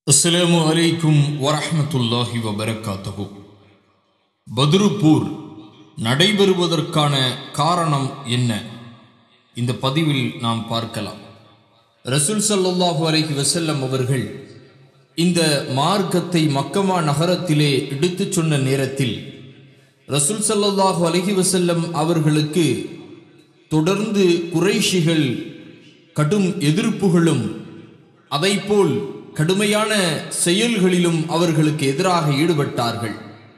அஸ்ஸலாமு அலைக்கும் வரஹ்மத்துல்லாஹி வபரகாத்தஹு பத்ரு போர் நடைபெறுவதற்கான காரணம் என்ன இந்த பதிவில் நாம் பார்க்கலாம் ரசூல் ஸல்லல்லாஹு அலைஹி வஸல்லம் அவர்கள் இந்த மார்க்கத்தை மக்கமா நகரத்திலே எடுத்துச் சொன்ன நேரத்தில் ரசூல் ஸல்லல்லாஹு அலைஹி வஸல்லம் அவர்களுக்கு தொடர்ந்து குறைஷிகள் கடும் எதிர்ப்புகளும் அதைப்போல் கடுமையான செயல்களிலும் அவர்களுக்கு எதிராக ஈடுபட்டார்கள்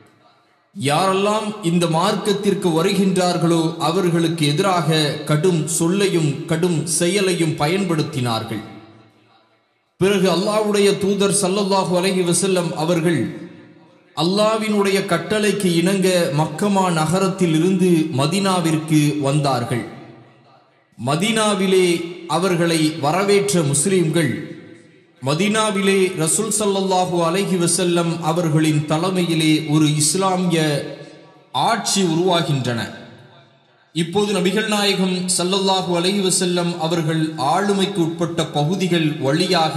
யாரெல்லாம் இந்த மார்க்கத்திற்கு வருகின்றார்களோ அவர்களுக்கு எதிராக கடும் சொல்லையும் கடும் செயலையும் பயன்படுத்தினார்கள் பிறகு அல்லாஹ்வுடைய தூதர் சல்லல்லாஹு அலைஹி வஸல்லம் அவர்கள் அல்லாவினுடைய கட்டளைக்கு இணங்க மக்கமா நகரத்தில் இருந்து மதினாவிற்கு வந்தார்கள் மதீனாவிலே அவர்களை வரவேற்ற முஸ்லிம்கள் மதீனாவிலே ரசூல் சல்லல்லாஹு அலைஹி வஸல்லம் அவர்களின் தலைமையிலே ஒரு இஸ்லாமிய ஆட்சி உருவாகின்றன இப்போது நபிகள் நாயகம் சல்லல்லாஹு அலைஹி வஸல்லம் அவர்கள் ஆளுமைக்கு உட்பட்ட பகுதிகள் வழியாக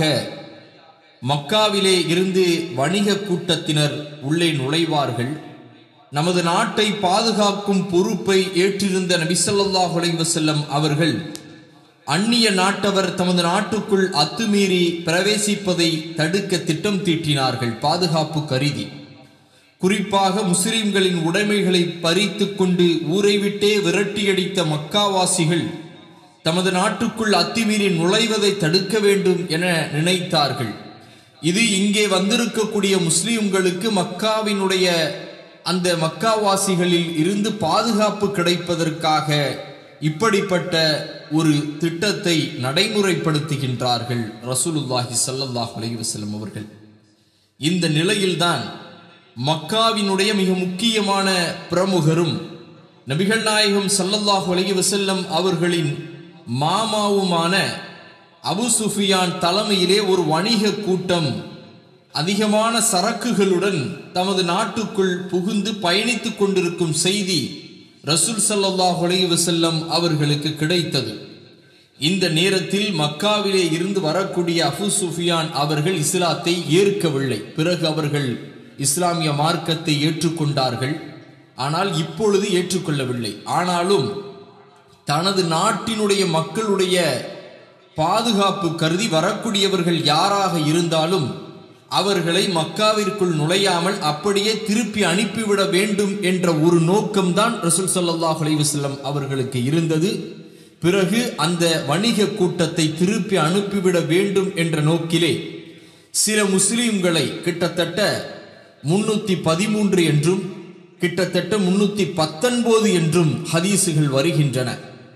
மக்காவிலே இருந்து வணிக கூட்டத்தினர் உள்ளே நுழைவார்கள் நமது நாட்டை பாதுகாக்கும் பொறுப்பை ஏற்றிருந்த நபிசல்லாஹு அலைஹி வஸல்லம் அவர்கள் அந்நிய நாட்டவர் தமது நாட்டுக்குள் அத்துமீறி பிரவேசிப்பதை தடுக்க திட்டம் தீட்டினார்கள் பாதுகாப்பு கருதி குறிப்பாக முஸ்லிம்களின் உடைமைகளை பறித்து கொண்டு ஊரை விட்டே விரட்டியடித்த மக்காவாசிகள் தமது நாட்டுக்குள் அத்துமீறி நுழைவதை தடுக்க வேண்டும் என நினைத்தார்கள் இது இங்கே வந்திருக்கக்கூடிய முஸ்லிம்களுக்கு மக்காவினுடைய அந்த மக்காவாசிகளில் இருந்து பாதுகாப்பு கிடைப்பதற்காக இப்படிப்பட்ட ஒரு திட்டத்தை நடைமுறைப்படுத்துகின்றார்கள் ரசூலுல்லாஹி ஸல்லல்லாஹு அலைஹி வஸல்லம் அவர்கள் இந்த நிலையில்தான் மக்காவினுடைய மிக முக்கியமான பிரமுகரும் நபிகள் நாயகம் ஸல்லல்லாஹு அலைஹி வஸல்லம் அவர்களின் மாமாவுமான அபு சுஃபியான் தலைமையிலே ஒரு வணிக கூட்டம் அதிகமான சரக்குகளுடன் தமது நாட்டுக்குள் புகுந்து பயணித்துக் கொண்டிருக்கும் செய்தி ரசூல் சல்லாஹ் அலைஹி வஸல்லம் அவர்களுக்கு கிடைத்தது இந்த நேரத்தில் மக்காவிலே இருந்து வரக்கூடிய அபு சுஃபியான் அவர்கள் இஸ்லாத்தை ஏற்கவில்லை பிறகு அவர்கள் இஸ்லாமிய மார்க்கத்தை ஏற்றுக்கொண்டார்கள் ஆனால் இப்பொழுது ஏற்றுக்கொள்ளவில்லை ஆனாலும் தனது நாட்டினுடைய மக்களுடைய பாதுகாப்பு கருதி வரக்கூடியவர்கள் யாராக இருந்தாலும் அவர்களை மக்காவிற்குள் நுழையாமல் அப்படியே திருப்பி அனுப்பிவிட வேண்டும் என்ற ஒரு நோக்கம்தான் ரசூல் சல்லாஹ் அலைவசல்லம் அவர்களுக்கு இருந்தது பிறகு அந்த வணிக கூட்டத்தை திருப்பி அனுப்பிவிட வேண்டும் என்ற நோக்கிலே சில முஸ்லிம்களை கிட்டத்தட்ட முன்னூத்தி பதிமூன்று என்றும் கிட்டத்தட்ட முன்னூத்தி பத்தொன்பது என்றும் ஹதீசுகள் வருகின்றன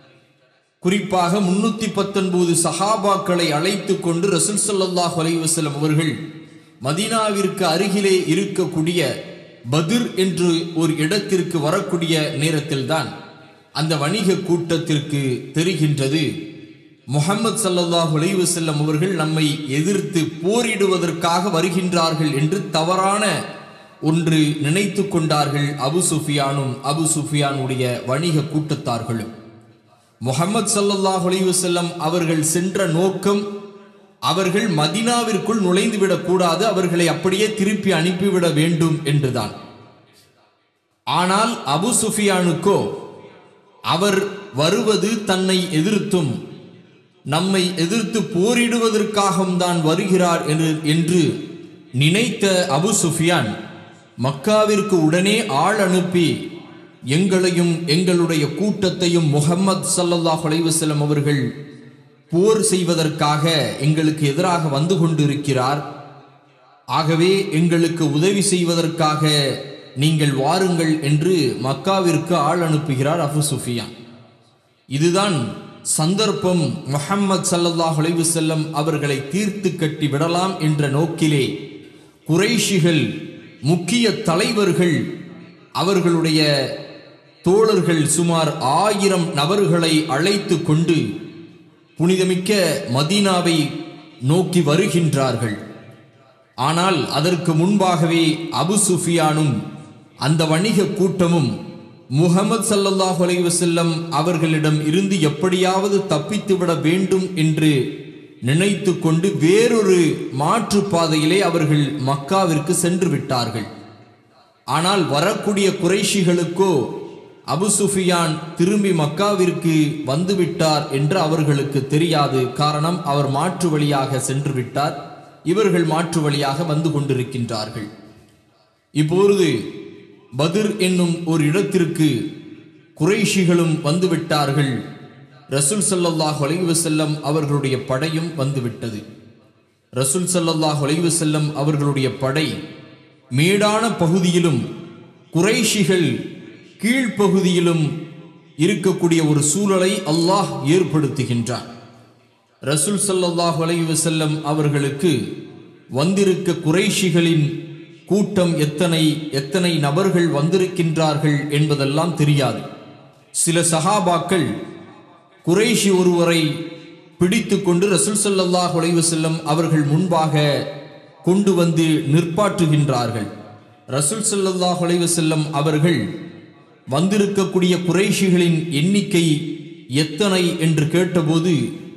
குறிப்பாக முன்னூத்தி பத்தொன்பது சஹாபாக்களை அழைத்து கொண்டு ரசூல் சல்லாஹ் அலைவசல்லம் அவர்கள் மதீனாவிற்கு அருகிலே இருக்கக்கூடிய பதிர் என்று ஒரு இடத்திற்கு வரக்கூடிய நேரத்தில்தான் அந்த வணிக கூட்டத்திற்கு தெரிகின்றது முகமது சல்லல்லாஹ் செல்லம் அவர்கள் நம்மை எதிர்த்து போரிடுவதற்காக வருகின்றார்கள் என்று தவறான ஒன்று நினைத்து கொண்டார்கள் அபு சுஃபியானும் அபு சுஃபியானுடைய வணிக கூட்டத்தார்களும் முகமது சல்லல்லாஹ் செல்லம் அவர்கள் சென்ற நோக்கம் அவர்கள் மதினாவிற்குள் நுழைந்துவிடக் கூடாது அவர்களை அப்படியே திருப்பி அனுப்பிவிட வேண்டும் என்றுதான் ஆனால் அபு சுஃபியானுக்கோ அவர் வருவது தன்னை எதிர்த்தும் நம்மை எதிர்த்து போரிடுவதற்காகவும் தான் வருகிறார் என்று நினைத்த அபு சுஃபியான் மக்காவிற்கு உடனே ஆள் அனுப்பி எங்களையும் எங்களுடைய கூட்டத்தையும் முகம்மது சல்லல்லாஹ் அலைவசல்லம் அவர்கள் போர் செய்வதற்காக எங்களுக்கு எதிராக வந்து கொண்டிருக்கிறார் ஆகவே எங்களுக்கு உதவி செய்வதற்காக நீங்கள் வாருங்கள் என்று மக்காவிற்கு ஆள் அனுப்புகிறார் அபு சுஃபியான் இதுதான் சந்தர்ப்பம் முஹம்மது சல்லல்லாஹ் அலைவு செல்லம் அவர்களை தீர்த்து கட்டி விடலாம் என்ற நோக்கிலே குறைஷிகள் முக்கிய தலைவர்கள் அவர்களுடைய தோழர்கள் சுமார் ஆயிரம் நபர்களை அழைத்து கொண்டு புனிதமிக்க மதீனாவை நோக்கி வருகின்றார்கள் ஆனால் அதற்கு முன்பாகவே அபு சுஃபியானும் அந்த வணிக கூட்டமும் முகமது சல்லல்லாஹு அலைஹி வஸல்லம் அவர்களிடம் இருந்து எப்படியாவது தப்பித்துவிட வேண்டும் என்று நினைத்து கொண்டு வேறொரு மாற்று பாதையிலே அவர்கள் மக்காவிற்கு சென்று விட்டார்கள் ஆனால் வரக்கூடிய குறைஷிகளுக்கோ அபு சுஃபியான் திரும்பி மக்காவிற்கு வந்துவிட்டார் என்று அவர்களுக்கு தெரியாது காரணம் அவர் மாற்று வழியாக சென்று விட்டார் இவர்கள் மாற்று வழியாக வந்து கொண்டிருக்கின்றார்கள் இப்பொழுது பத்ர் என்னும் ஒரு இடத்திற்கு குறைஷிகளும் வந்துவிட்டார்கள் ரசூல் ஸல்லல்லாஹு அலைஹி வஸல்லம் அவர்களுடைய படையும் வந்துவிட்டது ரசூல் ஸல்லல்லாஹு அலைஹி வஸல்லம் அவர்களுடைய படை மேடான பகுதியிலும் குறைஷிகள் கீழ்ப்பகுதியிலும் இருக்கக்கூடிய ஒரு சூழலை அல்லாஹ் ஏற்படுத்துகின்றான் ரசூல் ஸல்லல்லாஹு அலைஹி வஸல்லம் அவர்களுக்கு வந்திருக்க குறைஷிகளின் கூட்டம் எத்தனை எத்தனை நபர்கள் வந்திருக்கின்றார்கள் என்பதெல்லாம் தெரியாது சில சஹாபாக்கள் குறைஷி ஒருவரை பிடித்து கொண்டு ரசூல் ஸல்லல்லாஹு அலைஹி வஸல்லம் அவர்கள் முன்பாக கொண்டு வந்து நிற்பாட்டுகின்றார்கள் ரசூல் ஸல்லல்லாஹு அலைஹி வஸல்லம் அவர்கள் வந்திருக்கக்கூடிய குறைஷிகளின் எண்ணிக்கை எத்தனை என்று கேட்டபோது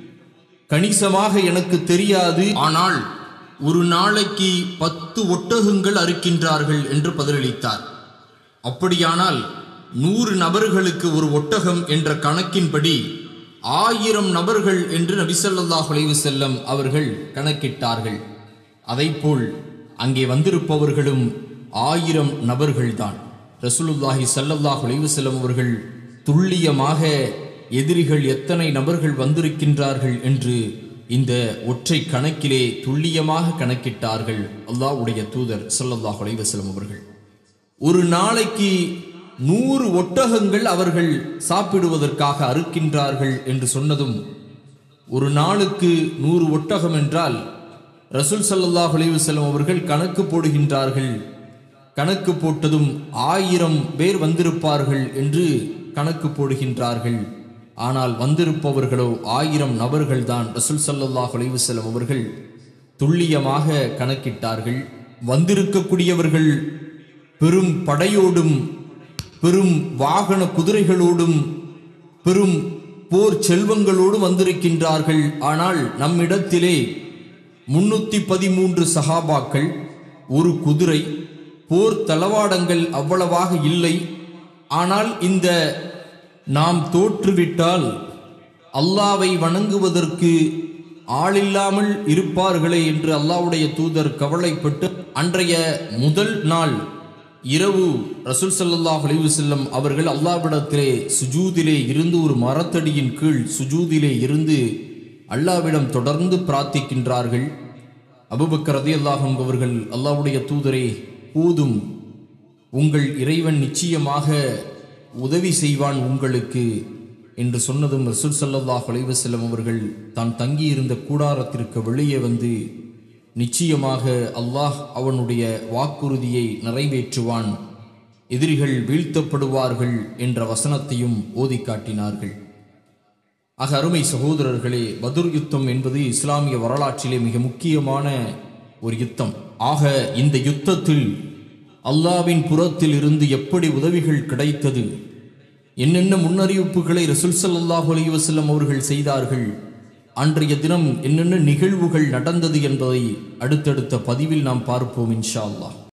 கணிசமாக எனக்கு தெரியாது ஆனால் ஒரு நாளைக்கு பத்து ஒட்டகங்கள் அறுக்கின்றார்கள் என்று பதிலளித்தார் அப்படியானால் நூறு நபர்களுக்கு ஒரு ஒட்டகம் என்ற கணக்கின்படி ஆயிரம் நபர்கள் என்று நபிசல்லாஹ் அலைவு செல்லம் அவர்கள் கணக்கிட்டார்கள் அதைப்போல் அங்கே வந்திருப்பவர்களும் ஆயிரம் நபர்கள்தான் ரசூலுல்லாஹி ஸல்லல்லாஹு அலைஹி வஸல்லம் அவர்கள் துல்லியமாக எதிரிகள் எத்தனை நபர்கள் வந்திருக்கின்றார்கள் என்று இந்த ஒற்றை கணக்கிலே துல்லியமாக கணக்கிட்டார்கள் அல்லாஹ்வுடைய தூதர் ஸல்லல்லாஹு அலைஹி வஸல்லம் அவர்கள் ஒரு நாளைக்கு நூறு ஒட்டகங்கள் அவர்கள் சாப்பிடுவதற்காக அறுக்கின்றார்கள் என்று சொன்னதும் ஒரு நாளுக்கு நூறு ஒட்டகம் என்றால் ரசூல் ஸல்லல்லாஹு அலைஹி வஸல்லம் அவர்கள் கணக்கு போடுகின்றார்கள் கணக்கு போட்டதும் ஆயிரம் பேர் வந்திருப்பார்கள் என்று கணக்கு போடுகின்றார்கள் ஆனால் வந்திருப்பவர்களோ ஆயிரம் நபர்கள் தான் ரசூல் ஸல்லல்லாஹு அலைஹி வஸல்லம் அவர்கள் துல்லியமாக கணக்கிட்டார்கள் வந்திருக்கக்கூடியவர்கள் பெரும் படையோடும் பெரும் வாகன குதிரைகளோடும் பெரும் போர் செல்வங்களோடும் வந்திருக்கின்றார்கள் ஆனால் நம்மிடத்திலே முன்னூத்தி பதிமூன்று சஹாபாக்கள் ஒரு குதிரை போர் தளவாடங்கள் அவ்வளவாக இல்லை ஆனால் இந்த நாம் தோற்றுவிட்டால் அல்லாவை வணங்குவதற்கு ஆளில்லாமல் இருப்பார்களே என்று அல்லாஹ்வுடைய தூதர் கவலைப்பட்டு அன்றைய முதல் நாள் இரவு ரசூல் ஸல்லல்லாஹு அலைஹி வஸல்லம் அவர்கள் அல்லாஹ்விடத்திலே சுஜூதிலே இருந்து ஒரு மரத்தடியின் கீழ் சுஜூதிலே இருந்து அல்லாஹ்விடம் தொடர்ந்து பிரார்த்திக்கின்றார்கள் அபூபக்கர் ரலியல்லாஹு அன்ஹு அவர்கள் அல்லாஹ்வுடைய தூதரே போதும் உங்கள் இறைவன் நிச்சயமாக உதவி செய்வான் உங்களுக்கு என்று சொன்னதும் ரசூல் ஸல்லல்லாஹு அலைஹி வஸல்லம் அவர்கள் தான் தங்கியிருந்த கூடாரத்திற்கு வெளியே வந்து நிச்சயமாக அல்லாஹ் அவனுடைய வாக்குறுதியை நிறைவேற்றுவான் எதிரிகள் வீழ்த்தப்படுவார்கள் என்ற வசனத்தையும் ஓதி காட்டினார்கள் ஆக அருமை சகோதரர்களே பதுர் யுத்தம் என்பது இஸ்லாமிய வரலாற்றிலே மிக முக்கியமான ஒரு யுத்தம் ஆக இந்த யுத்தத்தில் அல்லாவின் புறத்தில் இருந்து எப்படி உதவிகள் கிடைத்தது என்னென்ன முன்னறிவிப்புகளை ரசூல் ஸல்லல்லாஹு அலைஹி வஸல்லம் அவர்கள் செய்தார்கள் அன்றைய தினம் என்னென்ன நிகழ்வுகள் நடந்தது என்பதை அடுத்தடுத்த பதிவில் நாம் பார்ப்போம் இன்ஷா அல்லாஹ்